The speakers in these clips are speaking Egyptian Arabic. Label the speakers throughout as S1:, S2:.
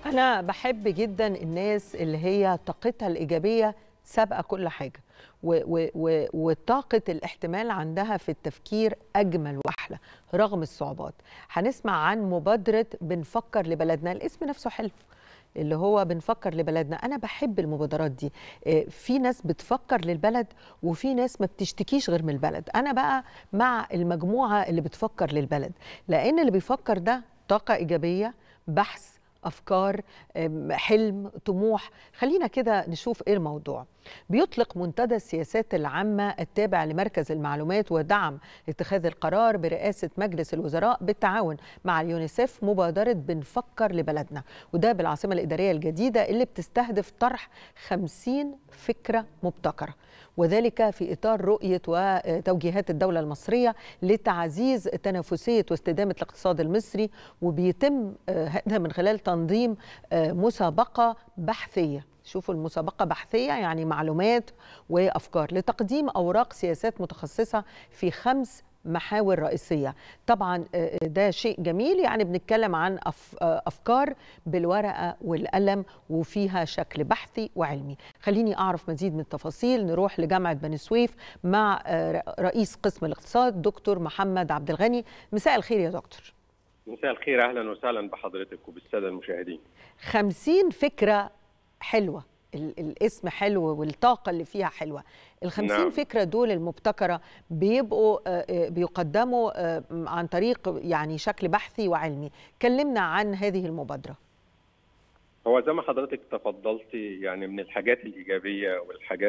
S1: أنا بحب جدا الناس اللي هي طاقتها الإيجابية سابقة كل حاجة و و و وطاقة الاحتمال عندها في التفكير أجمل وأحلى رغم الصعوبات هنسمع عن مبادرة بنفكر لبلدنا الاسم نفسه حلو اللي هو بنفكر لبلدنا انا بحب المبادرات دي في ناس بتفكر للبلد وفي ناس ما بتشتكيش غير من البلد انا بقى مع المجموعه اللي بتفكر للبلد لان اللي بيفكر ده طاقه ايجابيه بحث افكار حلم طموح خلينا كده نشوف ايه الموضوع بيطلق منتدى السياسات العامه التابع لمركز المعلومات ودعم اتخاذ القرار برئاسه مجلس الوزراء بالتعاون مع اليونيسيف مبادره بنفكر لبلدنا وده بالعاصمه الاداريه الجديده اللي بتستهدف طرح 50 فكره مبتكره وذلك في اطار رؤيه وتوجيهات الدوله المصريه لتعزيز تنافسيه واستدامه الاقتصاد المصري وبيتم هذا من خلال تنظيم مسابقه بحثيه شوفوا المسابقة بحثية يعني معلومات وأفكار لتقديم أوراق سياسات متخصصة في خمس محاور رئيسية طبعا ده شيء جميل يعني بنتكلم عن أفكار بالورقة والقلم وفيها شكل بحثي وعلمي خليني أعرف مزيد من التفاصيل نروح لجامعة بني سويف مع رئيس قسم الاقتصاد دكتور محمد عبد الغني مساء الخير يا دكتور
S2: مساء الخير أهلا وسهلا بحضرتك وبالسادة المشاهدين
S1: خمسين فكرة حلوة الاسم حلو والطاقة اللي فيها حلوة الخمسين نعم. فكرة دول المبتكرة بيبقوا بيقدموا عن طريق يعني شكل بحثي وعلمي كلمنا عن هذه المبادرة
S2: هو زي ما حضرتك تفضلتي يعني من الحاجات الإيجابية والحاجات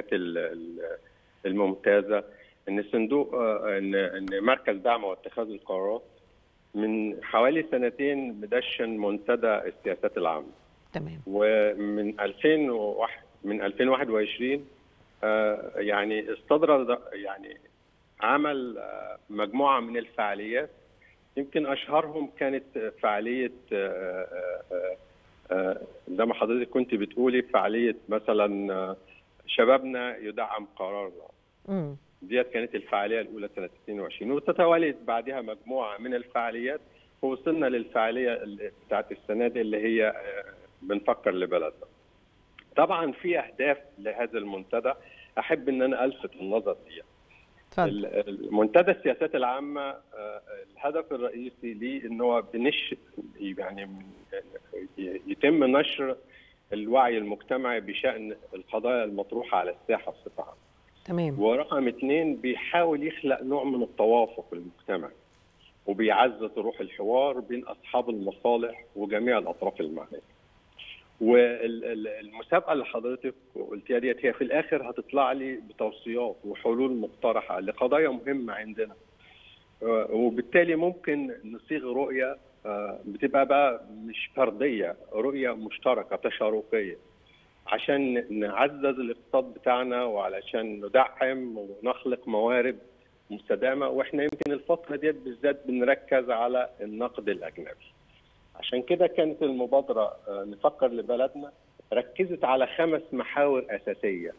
S2: الممتازة ان الصندوق ان ان مركز دعم واتخاذ القرارات من حوالي سنتين مدشن منتدى السياسات العامه
S1: تمام
S2: ومن 2001 من 2021 آه يعني استدرج يعني عمل آه مجموعه من الفعاليات يمكن اشهرهم كانت فعاليه آه زي ما حضرتك كنت بتقولي فعاليه مثلا شبابنا يدعم قرارنا ديت كانت الفعاليه الاولى سنه 22 وتتوالت بعدها مجموعه من الفعاليات ووصلنا للفعاليه بتاعت السنه دي اللي هي بنفكر لبلدنا. طبعا في اهداف لهذا المنتدى احب ان انا الفت النظر ليها. المنتدى السياسات العامه الهدف الرئيسي ليه ان هو بنش يعني يتم نشر الوعي المجتمعي بشان القضايا المطروحه على الساحه بصفه عامه.
S1: تمام.
S2: ورقم اثنين بيحاول يخلق نوع من التوافق المجتمعي. وبيعزز روح الحوار بين اصحاب المصالح وجميع الاطراف المعنيه. والمسابقه اللي حضرتك قلتيها ديت هي في الاخر هتطلع لي بتوصيات وحلول مقترحه لقضايا مهمه عندنا وبالتالي ممكن نصيغ رؤيه بتبقى بقى مش فرديه رؤيه مشتركه تشاركيه عشان نعزز الاقتصاد بتاعنا وعلشان ندعم ونخلق موارد مستدامه واحنا يمكن الفتره ديت بالذات بنركز على النقد الاجنبي عشان كده كانت المبادرة نفكر لبلدنا ركزت على خمس محاور أساسية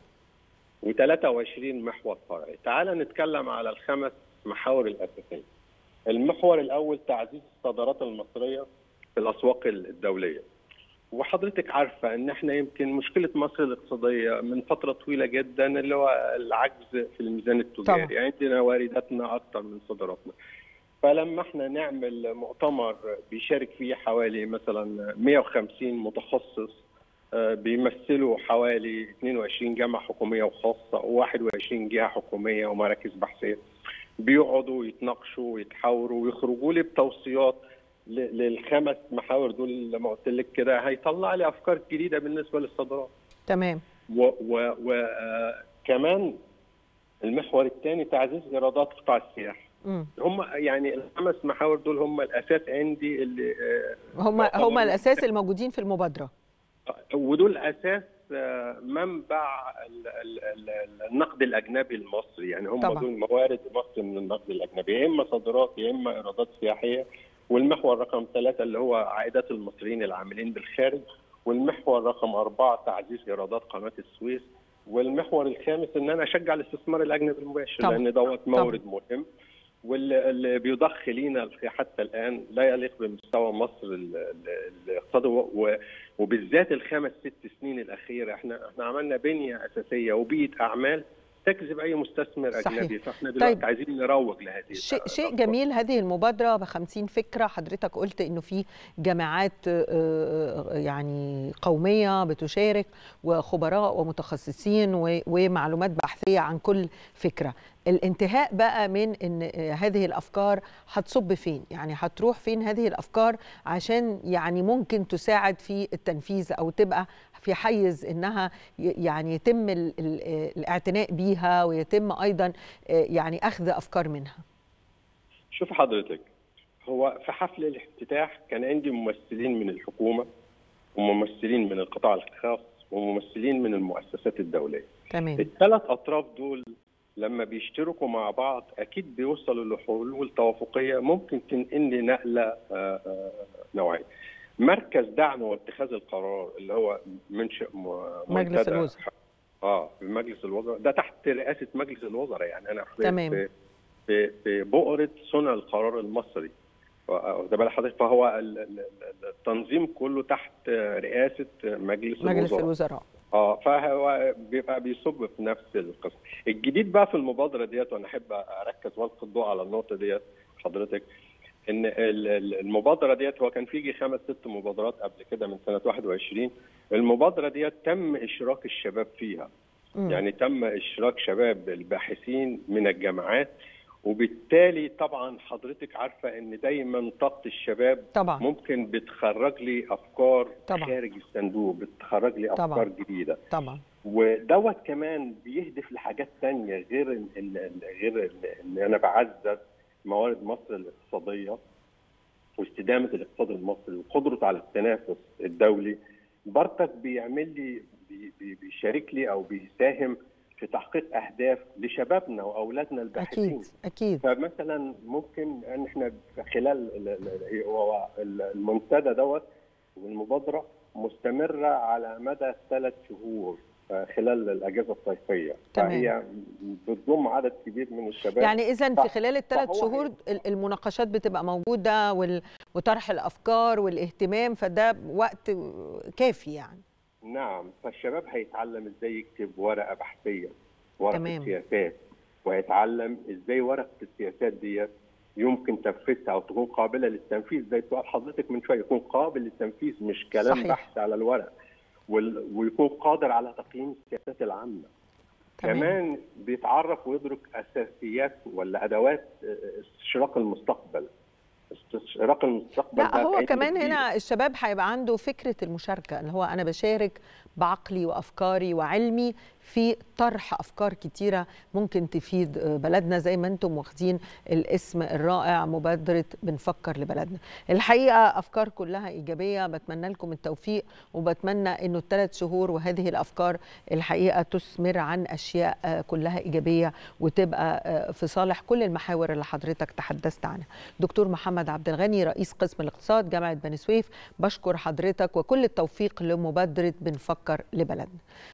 S2: و23 محور فرعي تعال نتكلم على الخمس محاور الأساسية المحور الأول تعزيز الصادرات المصرية في الأسواق الدولية وحضرتك عارفة أن احنا يمكن مشكلة مصر الاقتصادية من فترة طويلة جدا اللي هو العجز في الميزان التجاري طبعا. عندنا وارداتنا أكثر من صادراتنا فلما احنا نعمل مؤتمر بيشارك فيه حوالي مثلا 150 متخصص بيمثلوا حوالي 22 جامعه حكوميه وخاصه و21 جهه حكوميه ومراكز بحثيه بيقعدوا يتناقشوا ويتحاوروا ويخرجوا لي بتوصيات للخمس محاور دول اللي ما قلت لك كده هيطلع لي افكار جديده بالنسبه للصادرات.
S1: تمام.
S2: وكمان المحور الثاني تعزيز ايرادات قطاع السياحه. هم يعني الخمس محاور دول هم الاساس عندي اللي
S1: هم هم الاساس الموجودين في المبادره
S2: ودول اساس منبع النقد الاجنبي المصري يعني هم طبعا. دول موارد مصر من النقد الاجنبي يا اما صادرات يا اما ايرادات سياحيه والمحور رقم ثلاثه اللي هو عائدات المصريين العاملين بالخارج والمحور رقم اربعه تعزيز ايرادات قناه السويس والمحور الخامس ان انا اشجع الاستثمار الاجنبي المباشر طبعا. لان دوت مورد طبعا. مهم واللي بيضخ لينا حتى الان لا يليق بمستوى مصر الاقتصاد الاقتصادي و- وبالذات الخمس ست سنين الاخيره احنا احنا عملنا بنيه اساسيه وبيئه اعمال تجذب اي مستثمر
S1: صحيح.
S2: اجنبي فاحنا دلوقتي
S1: طيب.
S2: عايزين نروج لهذه
S1: شيء شيء
S2: الأفكار.
S1: جميل هذه المبادرة ب 50 فكرة حضرتك قلت إنه في جامعات آه، يعني قومية بتشارك وخبراء ومتخصصين و- ومعلومات بحثية عن كل فكرة الانتهاء بقى من ان آه، هذه الافكار هتصب فين يعني هتروح فين هذه الافكار عشان يعني ممكن تساعد في التنفيذ او تبقى في حيز انها ي- يعني يتم ال- ال- آه، الاعتناء بيها ويتم ايضا آه، يعني اخذ افكار منها
S2: شوف حضرتك هو في حفل الافتتاح كان عندي ممثلين من الحكومه وممثلين من القطاع الخاص وممثلين من المؤسسات الدوليه
S1: تمام
S2: الثلاث اطراف دول لما بيشتركوا مع بعض اكيد بيوصلوا لحلول توافقيه ممكن تنقل نقله آه، آه، نوعيه. مركز دعم واتخاذ القرار اللي هو منشئ م-
S1: مجلس
S2: منتدى-
S1: الوزراء.
S2: اه في مجلس الوزراء ده تحت رئاسه مجلس الوزراء يعني انا في
S1: تمام.
S2: في في, في بؤره صنع القرار المصري واخد بال حضرتك فهو ال- ال- ال- التنظيم كله تحت رئاسه مجلس,
S1: مجلس
S2: الوزراء
S1: الوزراء
S2: اه فهو بيبقى بيصب في نفس القسم الجديد بقى في المبادره ديت وانا احب اركز والقي الضوء على النقطه ديت حضرتك ان ال- ال- المبادره ديت هو كان في يجي خمس ست مبادرات قبل كده من سنه 21 المبادره ديت تم اشراك الشباب فيها
S1: مم.
S2: يعني تم اشراك شباب الباحثين من الجامعات وبالتالي طبعا حضرتك عارفه ان دايما طاقه الشباب
S1: طبعا
S2: ممكن بتخرج لي افكار
S1: طبعا.
S2: خارج الصندوق بتخرج لي
S1: طبعا.
S2: افكار جديده
S1: طبعا
S2: ودوت كمان بيهدف لحاجات تانية غير ال ال غير ال ان انا بعزز موارد مصر الاقتصاديه واستدامه الاقتصاد المصري وقدرته على التنافس الدولي برضك بيعمل لي بي- بي- بيشارك لي او بيساهم في تحقيق اهداف لشبابنا واولادنا الباحثين
S1: اكيد اكيد
S2: فمثلا ممكن ان احنا خلال ال- ال- هو المنتدى دوت والمبادره مستمره على مدى ثلاث شهور آه، خلال الاجازه الصيفيه
S1: تمام.
S2: فهي بتضم عدد كبير من الشباب
S1: يعني اذا في
S2: صح.
S1: خلال الثلاث
S2: فهو
S1: شهور ال- المناقشات بتبقى موجوده وال- وطرح الافكار والاهتمام فده وقت كافي يعني
S2: نعم فالشباب هيتعلم ازاي يكتب ورقه بحثيه ورقه
S1: تمام.
S2: سياسات وهيتعلم ازاي ورقه السياسات ديت يمكن تنفيذها او تكون قابله للتنفيذ زي سؤال حضرتك من شويه يكون قابل للتنفيذ مش كلام
S1: صحيح.
S2: بحث على الورق وال- ويكون قادر على تقييم السياسات العامه
S1: تمام.
S2: كمان بيتعرف ويدرك اساسيات ولا ادوات استشراق المستقبل استشراق المستقبل
S1: لا
S2: ده
S1: هو
S2: علم
S1: كمان
S2: كبير.
S1: هنا الشباب هيبقى عنده فكره المشاركه اللي هو انا بشارك بعقلي وافكاري وعلمي في طرح افكار كتيره ممكن تفيد بلدنا زي ما انتم واخدين الاسم الرائع مبادره بنفكر لبلدنا الحقيقه افكار كلها ايجابيه بتمنى لكم التوفيق وبتمنى انه الثلاث شهور وهذه الافكار الحقيقه تثمر عن اشياء كلها ايجابيه وتبقى في صالح كل المحاور اللي حضرتك تحدثت عنها دكتور محمد عبد الغني رئيس قسم الاقتصاد جامعه بني سويف بشكر حضرتك وكل التوفيق لمبادره بنفكر لبلدنا